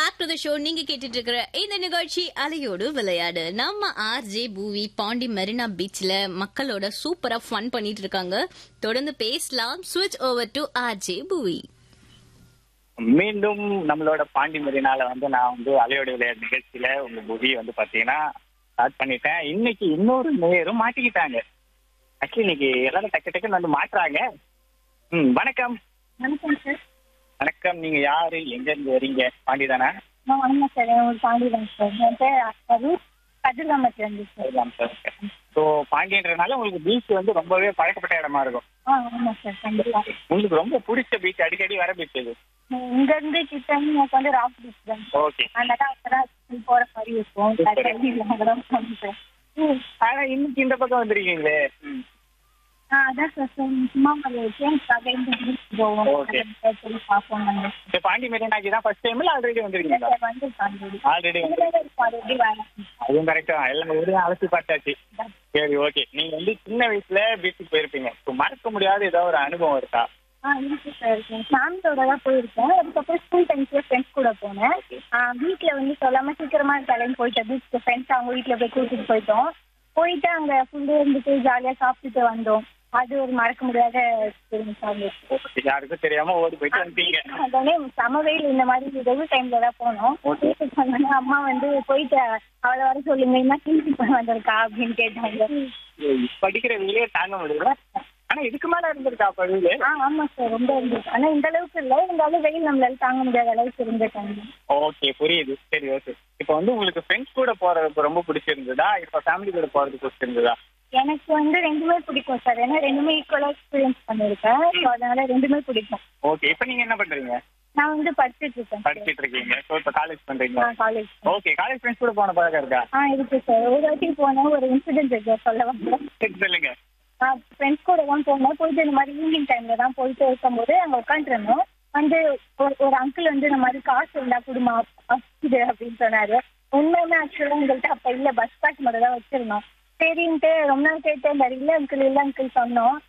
Back to the show நீங்க கேட்டுட்டு இருக்கிற இந்த நிகழ்ச்சி அலையோடு விளையாடு நம்ம ஆர்ஜே பூவி பாண்டி மெரினா பீச்ல மக்களோட சூப்பரா ஃபன் பண்ணிட்டு இருக்காங்க தொடர்ந்து பேசலாம் ஸ்விட்ச் ஓவர் டு ஆர்ஜே பூவி மீண்டும் நம்மளோட பாண்டி மெரினால வந்து நான் வந்து அலையோட விளையாட்டு நிகழ்ச்சியில உங்க புவி வந்து பாத்தீங்கன்னா ஸ்டார்ட் பண்ணிட்டேன் இன்னைக்கு இன்னொரு நேரும் மாட்டிக்கிட்டாங்க ஆக்சுவலி இன்னைக்கு எல்லாரும் டக்கு டக்குன்னு வந்து மாட்டுறாங்க ம் வணக்கம் வணக்கம் சார் வணக்கம் நீங்க யாரு எங்க இருந்து வரீங்க பாண்டி தானே நான் வணக்கம் சார் ஒரு பாண்டியன் சார் என் பேர் ரூத் கதிர்காமத்துல இருந்து சார் சார் ஸோ பாண்டியன்றதுனால உங்களுக்கு பீச் வந்து ரொம்பவே பழக்கப்பட்ட இடமா இருக்கும் ஆ ஆமாம் சார் கண்டிப்பா உங்களுக்கு ரொம்ப பிடிச்ச பீச் அடிக்கடி வர பீச் இது இங்க இருந்து கிட்ட எனக்கு வந்து ராக் பீச் தான் ஓகே அதனால அங்கதான் போற மாதிரி இருக்கும் Super. கடையில அங்கதான் போகணும் சார் ம். ஆனா இன்னைக்கு இந்த பக்கம் வந்திருக்கீங்களே ம். ஆ அதான் சார் சார் சும்மா ஒரு சேஞ்ச்காக இந்த பீச் போவோம் Okay. அதை சொல்லி பார்ப்போம் நாங்கள் இந்த பாண்டி மெரினாக்கு தான் ஃபர்ஸ்ட் டைம் ஆல்ரெடி வந்திருக்கீங்களா சார் வந்து ஆல்ரெடி ஆல்ரெடி வந்து அது எப்படி வேலை அதுவும் கரெக்டா எல்லாம் ஊரையும் அலசி பார்த்தாச்சு சரி ஓகே நீங்க வந்து சின்ன வயசுல பீச்சுக்கு போயிருப்பீங்க இப்போ மறக்க முடியாத ஏதோ ஒரு அனுபவம் இருக்கா ஆ இருக்கு சார் ஃபேமிலியோட தான் போயிருக்கேன் அதுக்கப்புறம் ஸ்கூல் டைம்ஸ்ல ஃப்ரெண்ட்ஸ் கூட போனேன் ஆ, வீட்ல வந்து சொல்லாம சீக்கிரமா கிளம்பி போயிட்டேன் பீச்சுக்கு ஃப்ரெண்ட்ஸ் அவங்க வீட்ல போய் கூட்டிட்டு போயிட்டோம் போயிட்டு அங்க ஃபுல்லு இருந்துட்டு ஜாலியா சாப்பிட்டுட்டு வந்தோம் அது ஒரு மறக்க முடியாத எக்ஸ்பீரியன்ஸா இருந்துச்சு யாருக்கும் தெரியாம ஓடி போயிட்டு வந்துட்டீங்க அதனே சம வெயில் இந்த மாதிரி வெயில் டைம்ல தான் போனோம் வீட்டுக்கு வந்தோடனே அம்மா வந்து போயிட்டு அவளை வர சொல்லுங்க என்ன கிளம்பி போய் வந்திருக்கா அப்படின்னு கேட்டாங்க படிக்கிற வெயிலே தாங்க முடியல ஆனா இதுக்கு மேல இருந்திருக்கா அப்ப வெயில் ஆ ஆமா சார் ரொம்ப இருந்துச்சு ஆனா இந்த அளவுக்கு இல்லை இருந்தாலும் வெயில் நம்மளால தாங்க முடியாத அளவுக்கு இருந்துட்டாங்க ஓகே புரியுது சரி ஓகே இப்போ வந்து உங்களுக்கு ஃப்ரெண்ட்ஸ் கூட போறது ரொம்ப பிடிச்சிருந்ததா இப்போ ஃபேமிலி கூட போறது பிடிச்சிருந்ததா எனக்கு வந்து ரெண்டுமே பிடிக்கும் சார் ஏன்னா ரெண்டுமே ஈக்குவலா எக்ஸ்பீரியன்ஸ் பண்ணிருக்கேன் ஸோ அதனால ரெண்டுமே பிடிக்கும் ஓகே இப்போ நீங்க என்ன பண்றீங்க நான் வந்து படிச்சுட்டு இருக்கேன் சார் படிச்சிட்டு இருக்கீங்க ஸோ இப்போ காலேஜ் பண்றீங்க காலேஜ் ஓகே காலேஜ் ஃப்ரெண்ட்ஸ் கூட போன பழக்கம் இருக்கா ஆ இருக்கு சார் ஒரு வாட்டி போனேன் ஒரு இன்சிடென்ட் இருக்கு சொல்ல வந்தேன் சரி, சொல்லுங்க ஃப்ரெண்ட்ஸ் கூட தான் போனேன் போயிட்டு இந்த மாதிரி ஈவினிங் டைம்ல தான் போயிட்டு இருக்கும்போது அங்க உட்காந்துருந்தோம் வந்து ஒரு ஒரு அங்கிள் வந்து இந்த மாதிரி காசு இருந்தா குடுமா இது அப்படின்னு சொன்னாரு உண்மையுமே ஆக்சுவலா உங்கள்கிட்ட அப்ப இல்ல பஸ் பாஸ் மட்டும் தான் வச்சிருந்தோம் சரின்ட்டு ரொம்ப நாள் கேட்டேன் இந்த இல்ல அங்கிள் இல்ல அங்கிள் சொன்னோம்